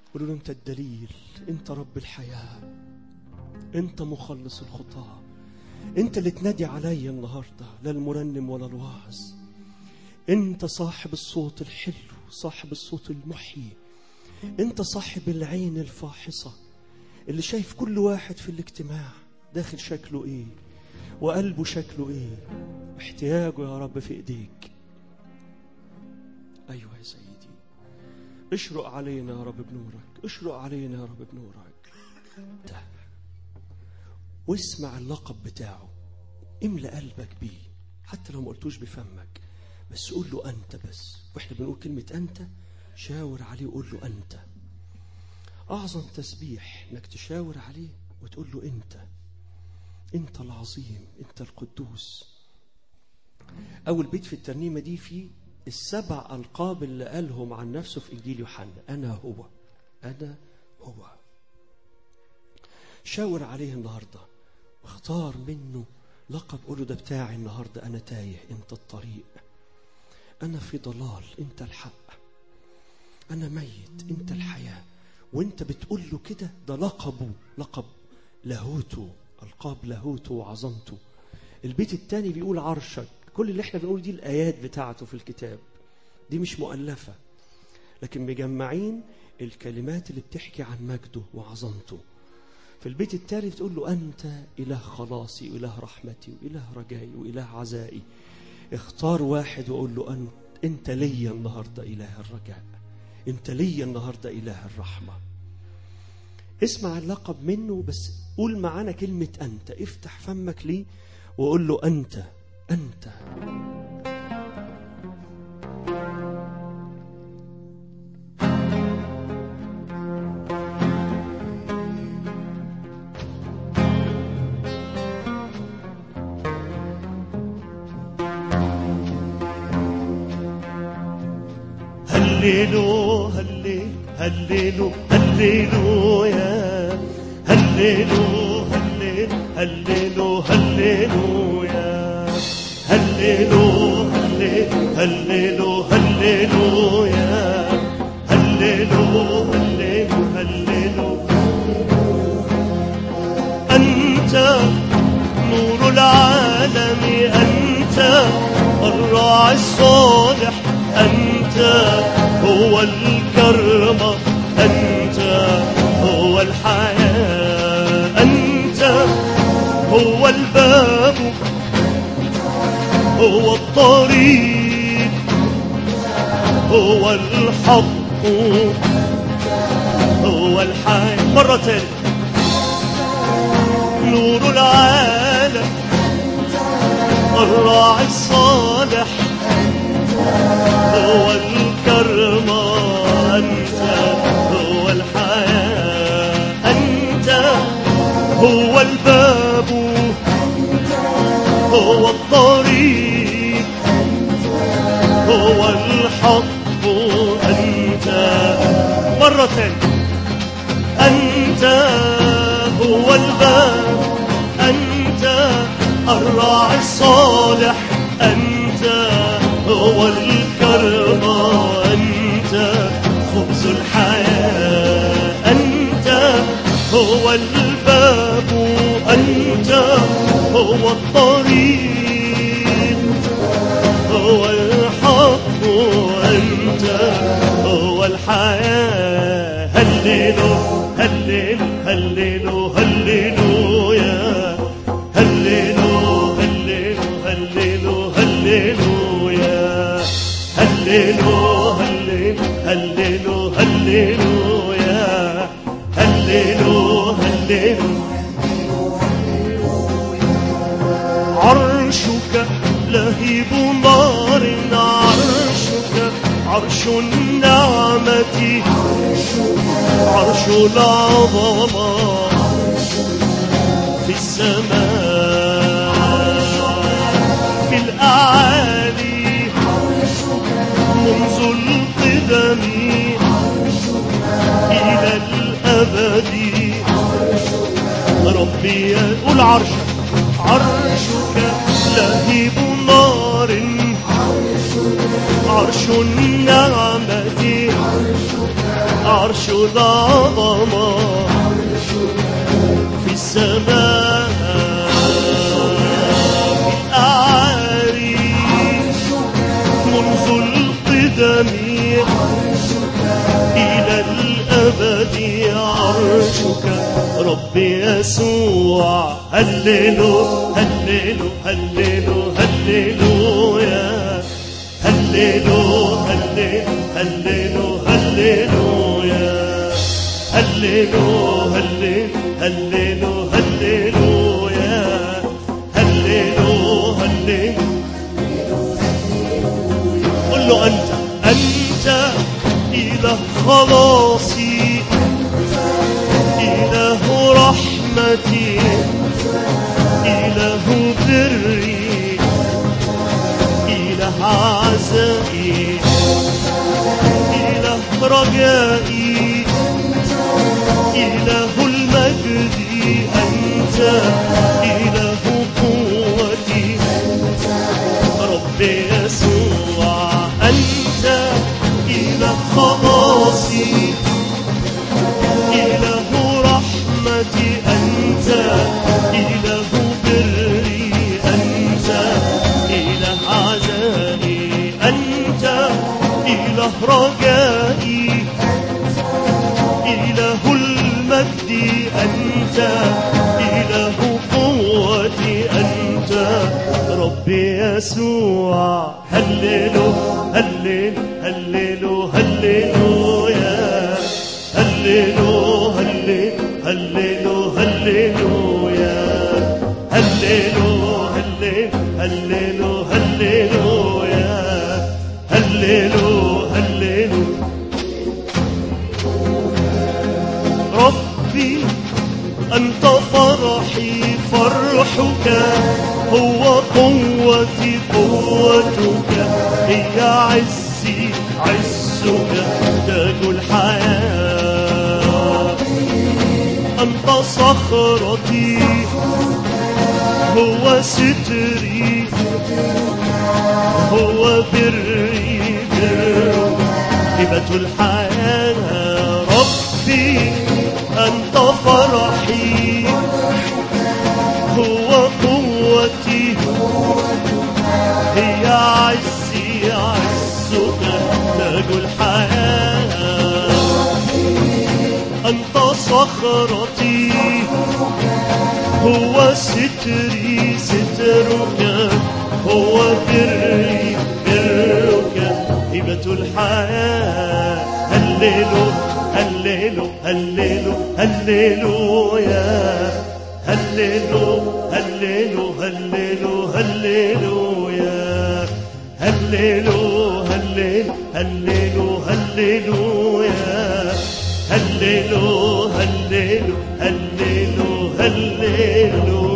قولوا له انت الدليل انت رب الحياه انت مخلص الخطاه انت اللي تنادي عليا النهارده لا المرنم ولا الواعظ انت صاحب الصوت الحلو صاحب الصوت المحيي انت صاحب العين الفاحصه اللي شايف كل واحد في الاجتماع داخل شكله ايه وقلبه شكله ايه احتياجه يا رب في ايديك ايوه يا سيدي اشرق علينا يا رب بنورك اشرق علينا يا رب بنورك ده واسمع اللقب بتاعه املى قلبك بيه حتى لو ما قلتوش بفمك بس قول له انت بس واحنا بنقول كلمه انت شاور عليه وقول له انت اعظم تسبيح انك تشاور عليه وتقول له انت انت العظيم انت القدوس اول بيت في الترنيمه دي فيه السبع القاب اللي قالهم عن نفسه في انجيل يوحنا انا هو انا هو شاور عليه النهارده واختار منه لقب قوله ده بتاعي النهارده انا تايه انت الطريق انا في ضلال انت الحق انا ميت انت الحياه وانت بتقول له كده ده لقبه لقب لاهوته القاب لاهوته وعظمته البيت الثاني بيقول عرشك كل اللي احنا بنقول دي الايات بتاعته في الكتاب دي مش مؤلفه لكن مجمعين الكلمات اللي بتحكي عن مجده وعظمته في البيت الثالث تقول له أنت إله خلاصي وإله رحمتي وإله رجائي وإله عزائي اختار واحد وقول له أنت, أنت لي النهاردة إله الرجاء أنت لي النهاردة إله الرحمة اسمع اللقب منه بس قول معانا كلمة أنت افتح فمك ليه وقول له أنت أنت هللو هللو هللو هللو يا هللو هللو هللو هللو يا هللو هللو هللو هللو يا هللو هللو هللو أنت نور العالم أنت الراعي الصالح أنت هو الكرمة أنت هو الحياة أنت هو الباب هو الطريق هو الحق هو الحياة مرة تانية نور العالم الراعي الصالح هو الكرمة أنت هو الحياة أنت هو الباب هو الطريق هو الحق أنت مرة تانية أنت هو الباب أنت الراعي الصالح أنت هو الكرمة أنت خبز الحياة أنت هو الباب أنت هو الطريق هو الحق أنت هو الحياة هللو هللو هللو هللو يا هللو هللو هللو هللو يا هللو هللو هللو هللو يا هللو هللو عرشك لهيب نار عرشك عرش النعمة عرش العظمة في السماء في الأعالي منذ القدم إلى الأبد ربي قول عرشك عرشك لهيب نار عرش النعمة عرش العظمة في السماء في الأعالي منذ القدم إلى الأبد عرشك رب يسوع هللو هللو هللو هللو يا هللو هللو هللو هللو يا هللو هللو هللو هللو يا هللو هللو قل له أنت أنت إله خلاصي إله رحمتي إله بري إله عزائي إله رجائي إله المجد أنت إله قوتي رب يسوع أنت إله خلاصي إله رحمتي أنت إله بري أنت إله عزائي أنت إله رجائي إله المجد أنت إله قوتي أنت ربي يسوع هللو هللو هللو هللو يا هللو هللو هللو هللو يا هللو هللو هللو هللو يا هللو هللو ربي أنت فرحي فرحك هو قوتي قوتك هي عزي عزك تاج الحياة أنت صخرتي هو ستري هو بري برك هبة الحياة ربي أنت فرحي هو قوتي هي عزي عزك تاج الحياة أنت صخرتي هو ستري سترك هو بري برك هبة الحياة هللو هللو هللو هللو يا هللو هللو هللو هللو يا هللو هللو هللو هللو يا هللو هللو هللو هللو